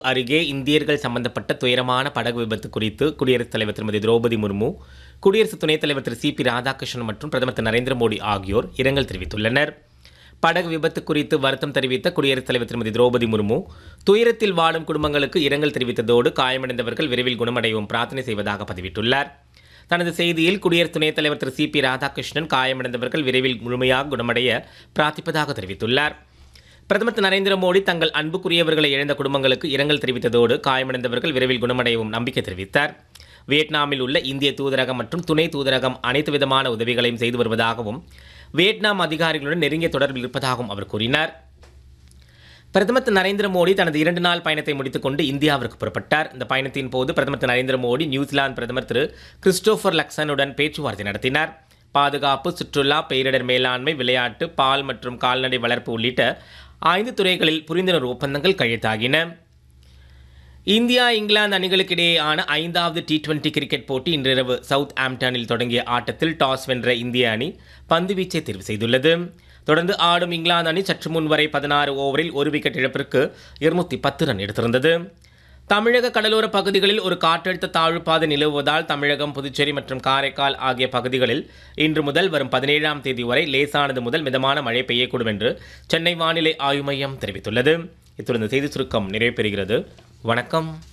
அருகே இந்தியர்கள் சம்பந்தப்பட்ட துயரமான படகு விபத்து குறித்து குடியரசுத் தலைவர் திருமதி திரௌபதி முர்மு குடியரசு துணைத் தலைவர் திரு சி பி ராதாகிருஷ்ணன் மற்றும் பிரதமர் திரு நரேந்திர மோடி ஆகியோர் இரங்கல் தெரிவித்துள்ளனர் படகு விபத்து குறித்து வருத்தம் தெரிவித்த குடியரசுத் தலைவர் திருமதி திரௌபதி முர்மு துயரத்தில் வாடும் குடும்பங்களுக்கு இரங்கல் தெரிவித்ததோடு காயமடைந்தவர்கள் விரைவில் குணமடையவும் பிரார்த்தனை செய்வதாக பதிவிட்டுள்ளார் தனது செய்தியில் குடியரசு துணைத் தலைவர் திரு சி பி ராதாகிருஷ்ணன் காயமடைந்தவர்கள் விரைவில் முழுமையாக குணமடைய பிரார்த்திப்பதாக தெரிவித்துள்ளார் பிரதமர் திரு நரேந்திர மோடி தங்கள் அன்புக்குரியவர்களை இழந்த குடும்பங்களுக்கு இரங்கல் தெரிவித்ததோடு காயமடைந்தவர்கள் விரைவில் குணமடையவும் நம்பிக்கை தெரிவித்தார் வியட்நாமில் உள்ள இந்திய தூதரகம் மற்றும் துணை தூதரகம் அனைத்து விதமான உதவிகளையும் செய்து வருவதாகவும் வியட்நாம் அதிகாரிகளுடன் நெருங்கிய தொடர்பில் இருப்பதாகவும் அவர் கூறினார் பிரதமர் திரு நரேந்திர மோடி தனது இரண்டு நாள் பயணத்தை முடித்துக்கொண்டு இந்தியாவிற்கு புறப்பட்டார் இந்த பயணத்தின் போது பிரதமர் திரு நரேந்திர மோடி நியூசிலாந்து பிரதமர் திரு கிறிஸ்டோபர் லக்சனுடன் பேச்சுவார்த்தை நடத்தினார் பாதுகாப்பு சுற்றுலா பேரிடர் மேலாண்மை விளையாட்டு பால் மற்றும் கால்நடை வளர்ப்பு உள்ளிட்ட ஐந்து துறைகளில் புரிந்துணர்வு ஒப்பந்தங்கள் கையெழுத்தாகின இந்தியா இங்கிலாந்து அணிகளுக்கிடையேயான ஐந்தாவது டி டுவெண்டி கிரிக்கெட் போட்டி இன்றிரவு சவுத் ஆம்டனில் தொடங்கிய ஆட்டத்தில் டாஸ் வென்ற இந்திய அணி பந்துவீச்சை தேர்வு செய்துள்ளது தொடர்ந்து ஆடும் இங்கிலாந்து அணி சற்று முன் வரை பதினாறு ஓவரில் ஒரு விக்கெட் இழப்பிற்கு இருநூத்தி பத்து ரன் எடுத்திருந்தது தமிழக கடலோர பகுதிகளில் ஒரு காற்றழுத்த தாழ்வுப்பாதை நிலவுவதால் தமிழகம் புதுச்சேரி மற்றும் காரைக்கால் ஆகிய பகுதிகளில் இன்று முதல் வரும் பதினேழாம் தேதி வரை லேசானது முதல் மிதமான மழை பெய்யக்கூடும் என்று சென்னை வானிலை ஆய்வு மையம் தெரிவித்துள்ளது இத்துடன் இந்த செய்தி சுருக்கம் நிறைவு பெறுகிறது வணக்கம்